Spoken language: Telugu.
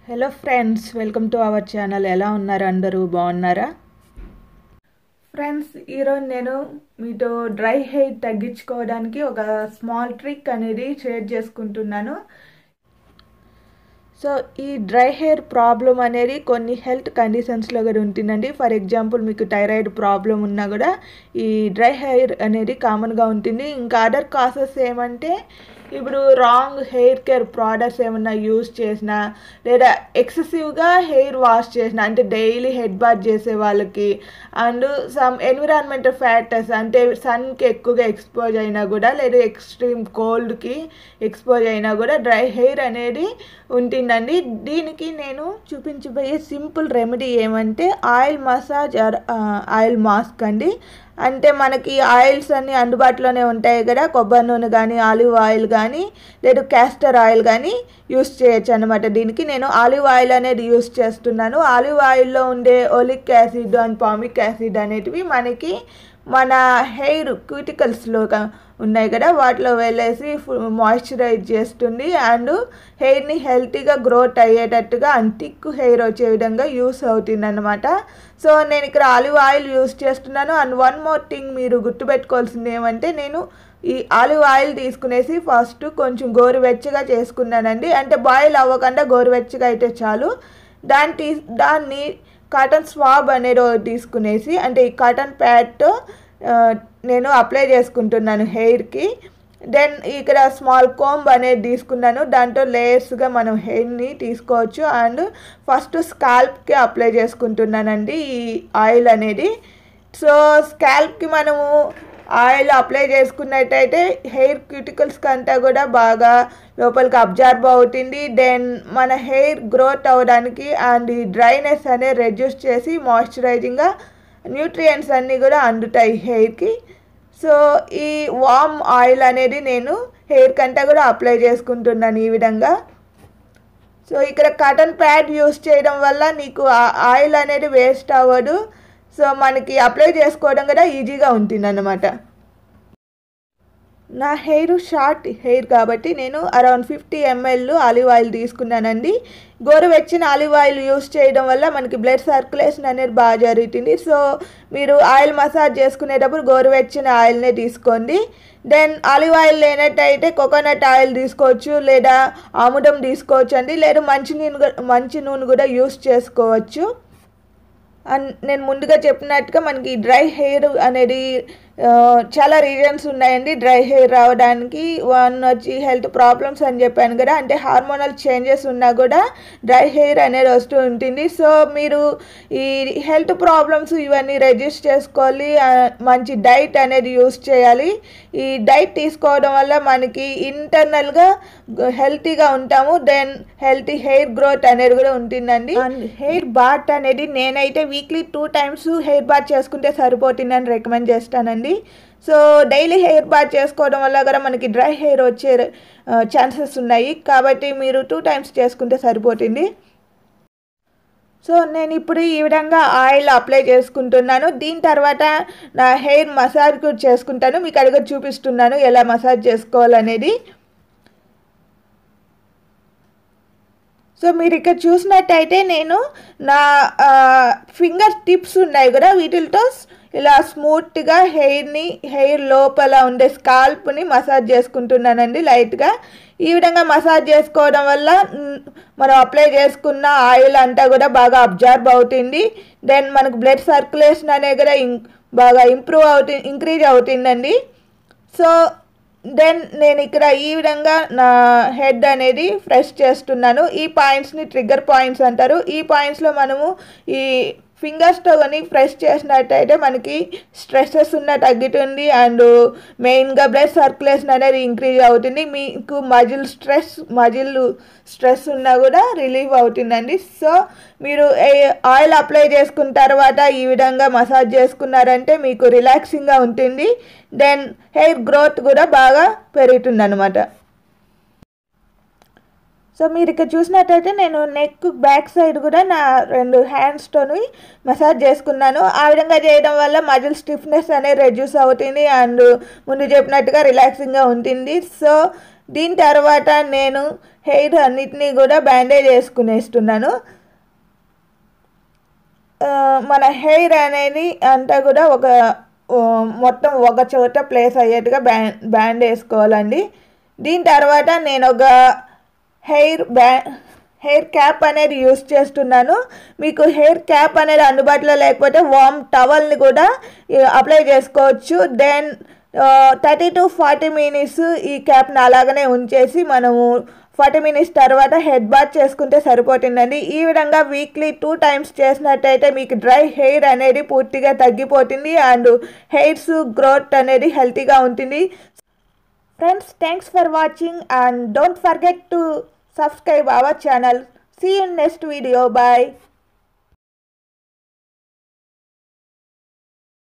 hello friends welcome to our channel ఎలా ఉన్నారు అందరూ బాగున్నారా ఫ్రెండ్స్ ఈరోజు నేను మీతో డ్రై హెయిర్ తగ్గించుకోవడానికి ఒక స్మాల్ ట్రిక్ అనేది షేర్ చేసుకుంటున్నాను సో ఈ డ్రై హెయిర్ ప్రాబ్లం అనేది కొన్ని హెల్త్ కండిషన్స్లో కూడా ఉంటుందండి ఫర్ ఎగ్జాంపుల్ మీకు థైరాయిడ్ ప్రాబ్లం ఉన్నా కూడా ఈ డ్రై హెయిర్ అనేది కామన్గా ఉంటుంది ఇంకా అదర్ కాసెస్ ఏమంటే ఇప్పుడు రాంగ్ హెయిర్ కేర్ ప్రోడక్ట్స్ ఏమన్నా యూస్ చేసినా లేదా ఎక్సెసివ్గా హెయిర్ వాష్ చేసిన అంటే డైలీ హెడ్ బాత్ చేసే వాళ్ళకి అండ్ సమ్ ఎన్విరాన్మెంటల్ ఫ్యాక్టర్స్ అంటే సన్కి ఎక్కువగా ఎక్స్పోజ్ అయినా కూడా లేదా ఎక్స్ట్రీమ్ కోల్డ్కి ఎక్స్పోజ్ అయినా కూడా డ్రై హెయిర్ అనేది ఉంటుందండి దీనికి నేను చూపించబోయే సింపుల్ రెమెడీ ఏమంటే oil massage or oil mask అండి అంటే మనకి ఆయిల్స్ అన్నీ అందుబాటులోనే ఉంటాయి కదా కొబ్బరి నూనె కానీ ఆలివ్ ఆయిల్ కానీ లేదు క్యాస్టర్ ఆయిల్ కానీ యూస్ చేయొచ్చు అనమాట దీనికి నేను ఆలివ్ ఆయిల్ అనేది యూస్ చేస్తున్నాను ఆలివ్ ఆయిల్లో ఉండే oleic acid and palmitic acid అనేటివి మనకి మన హెయిర్ క్యూటికల్స్లో ఉన్నాయి కదా వాటిలో వెళ్ళేసి మాయిశ్చరైజ్ చేస్తుంది అండ్ హెయిర్ని హెల్తీగా గ్రోత్ అయ్యేటట్టుగా అండ్ థిక్ హెయిర్ వచ్చే విధంగా యూస్ అవుతుంది అనమాట సో నేను ఇక్కడ ఆలివ్ ఆయిల్ యూస్ చేస్తున్నాను అండ్ వన్ మోర్ థింగ్ మీరు గుర్తుపెట్టుకోవాల్సింది ఏమంటే నేను ఈ ఆలివ్ ఆయిల్ తీసుకునేసి ఫస్ట్ కొంచెం గోరువెచ్చగా చేసుకున్నానండి అంటే బాయిల్ అవ్వకుండా గోరువెచ్చగా అయితే చాలు దాన్ని తీ దాన్ని కాటన్ స్వాబ్ అనేది తీసుకునేసి అంటే ఈ కాటన్ ప్యాడ్తో నేను అప్లై చేసుకుంటున్నాను హెయిర్కి దెన్ ఇక్కడ స్మాల్ కోంబ్ అనేది తీసుకున్నాను దాంట్లో లేయర్స్గా మనం హెయిర్ని తీసుకోవచ్చు అండ్ ఫస్ట్ స్కాల్ప్కి అప్లై చేసుకుంటున్నానండి ఈ ఆయిల్ అనేది సో స్కాల్ప్కి మనము ఆయిల్ అప్లై చేసుకున్నట్టయితే హెయిర్ క్యూటికల్స్ కంటే కూడా బాగా లోపలికి అబ్జర్వ్ అవుతుంది దెన్ మన హెయిర్ గ్రోత్ అవ్వడానికి అండ్ ఈ డ్రైనెస్ అనేది రెడ్యూస్ చేసి మాయిశ్చరైజింగ్గా న్యూట్రియంట్స్ అన్నీ కూడా అందుతాయి హెయిర్కి సో ఈ వామ్ ఆయిల్ అనేది నేను హెయిర్ కంటే కూడా అప్లై చేసుకుంటున్నాను ఈ విధంగా సో ఇక్కడ కాటన్ ప్యాడ్ యూస్ చేయడం వల్ల నీకు ఆయిల్ అనేది వేస్ట్ అవ్వదు సో మనకి అప్లై చేసుకోవడం కూడా ఈజీగా ఉంటుంది అన్నమాట నా హెయిర్ షార్ట్ హెయిర్ కాబట్టి నేను around fifty ML olive oil తీసుకున్నానండి గోరువెచ్చిన ఆలివ్ ఆయిల్ యూస్ చేయడం వల్ల మనకి బ్లడ్ సర్క్యులేషన్ అనేది బాగా జరుగుతుంది సో మీరు ఆయిల్ మసాజ్ చేసుకునేటప్పుడు గోరువెచ్చిన ఆయిల్నే తీసుకోండి దెన్ ఆలివ్ ఆయిల్ లేనట్టయితే కోకోనట్ ఆయిల్ తీసుకోవచ్చు లేదా ఆముదం తీసుకోవచ్చు అండి లేదా మంచి నూనె మంచి నూనె కూడా యూస్ చేసుకోవచ్చు అండ్ నేను ముందుగా చెప్పినట్టుగా మనకి డ్రై హెయిర్ అనేది చాలా రీజన్స్ ఉన్నాయండి డ్రై హెయిర్ రావడానికి వన్ వచ్చి హెల్త్ ప్రాబ్లమ్స్ అని చెప్పాను కదా అంటే హార్మోనల్ చేంజెస్ ఉన్నా కూడా డ్రై హెయిర్ అనేది వస్తూ ఉంటుంది సో మీరు ఈ హెల్త్ ప్రాబ్లమ్స్ ఇవన్నీ రెడ్యూస్ చేసుకోవాలి మంచి డైట్ అనేది యూస్ చేయాలి ఈ డైట్ తీసుకోవడం వల్ల మనకి ఇంటర్నల్గా హెల్తీగా ఉంటాము దెన్ హెల్తీ హెయిర్ గ్రోత్ అనేది కూడా ఉంటుందండి అండ్ హెయిర్ బాత్ అనేది నేనైతే weekly two times hair bath చేసుకుంటే సరిపోతుందని రికమెండ్ చేస్తానండి సో డైలీ హెయిర్ బాత్ చేసుకోవడం వల్ల కూడా మనకి డ్రై హెయిర్ వచ్చే ఛాన్సెస్ ఉన్నాయి కాబట్టి మీరు టూ టైమ్స్ చేసుకుంటే సరిపోతుంది సో నేను ఇప్పుడు ఈ విధంగా ఆయిల్ అప్లై చేసుకుంటున్నాను దీని తర్వాత నా హెయిర్ మసాజ్ కూడా చేసుకుంటాను మీకు అడిగి చూపిస్తున్నాను ఎలా మసాజ్ చేసుకోవాలనేది సో మీరు ఇక్కడ చూసినట్టయితే నేను నా ఫింగర్ టిప్స్ ఉన్నాయి కదా వీటితో ఇలా స్మూత్గా హెయిర్ని హెయిర్ లోపల ఉండే స్కాల్ప్ని మసాజ్ చేసుకుంటున్నానండి లైట్గా ఈ విధంగా మసాజ్ చేసుకోవడం వల్ల మనం అప్లై చేసుకున్న ఆయిల్ అంతా కూడా బాగా అబ్జర్వ్ అవుతుంది దెన్ మనకు బ్లడ్ సర్క్యులేషన్ అనేది కూడా బాగా ఇంప్రూవ్ అవుతుంది ఇంక్రీజ్ అవుతుందండి సో దెన్ నేను ఇక్కడ ఈ విధంగా నా హెడ్ అనేది ఫ్రెష్ చేస్తున్నాను ఈ పాయింట్స్ని ట్రిగ్గర్ పాయింట్స్ అంటారు ఈ పాయింట్స్లో మనము ఈ ఫింగర్స్తో కానీ ప్రెస్ చేసినట్టయితే మనకి స్ట్రెస్సెస్ ఉన్న తగ్గుతుంది అండ్ మెయిన్గా బ్లడ్ సర్క్యులేషన్ అనేది ఇంక్రీజ్ అవుతుంది మీకు మజిల్ స్ట్రెస్ మజిల్ స్ట్రెస్ ఉన్నా కూడా రిలీవ్ అవుతుందండి సో మీరు ఆయిల్ అప్లై చేసుకున్న తర్వాత ఈ విధంగా మసాజ్ చేసుకున్నారంటే మీకు రిలాక్సింగ్గా ఉంటుంది దెన్ హెయిర్ గ్రోత్ కూడా బాగా పెరుగుతుంది అనమాట సో మీరు ఇక్కడ చూసినట్టయితే నేను నెక్ బ్యాక్ సైడ్ కూడా నా రెండు హ్యాండ్స్తోని మసాజ్ చేసుకున్నాను ఆ విధంగా చేయడం వల్ల మజిల్ స్టిఫ్నెస్ అనేది రెడ్యూస్ అవుతుంది అండ్ ముందు చెప్పినట్టుగా రిలాక్సింగ్గా ఉంటుంది సో దీని తర్వాత నేను హెయిర్ అన్నిటినీ కూడా బ్యాండేజ్ వేసుకునేస్తున్నాను ఆ, మన హెయిర్ అనేది అంతా కూడా ఒక ఆ, మొత్తం ఒక చోట ప్లేస్ అయ్యేట్టుగా బ్యాన్ బ్యాండ్ వేసుకోవాలండి దీని తర్వాత నేను ఒక హెయిర్ బ్యా హెయిర్ క్యాప్ అనేది యూస్ చేస్తున్నాను మీకు హెయిర్ క్యాప్ అనేది అందుబాటులో లేకపోతే వామ్ టవల్ని కూడా అప్లై చేసుకోవచ్చు then thirty to forty minutes ఈ క్యాప్ని అలాగనే ఉంచేసి మనము ఫార్టీ మినిట్స్ తర్వాత హెడ్ బాత్ చేసుకుంటే సరిపోతుందండి ఈ విధంగా వీక్లీ టూ టైమ్స్ చేసినట్టయితే మీకు డ్రై హెయిర్ అనేది పూర్తిగా తగ్గిపోతుంది అండ్ హెయిర్స్ గ్రోత్ అనేది హెల్తీగా ఉంటుంది friends thanks for watching and don't forget to subscribe our channel see you in next video bye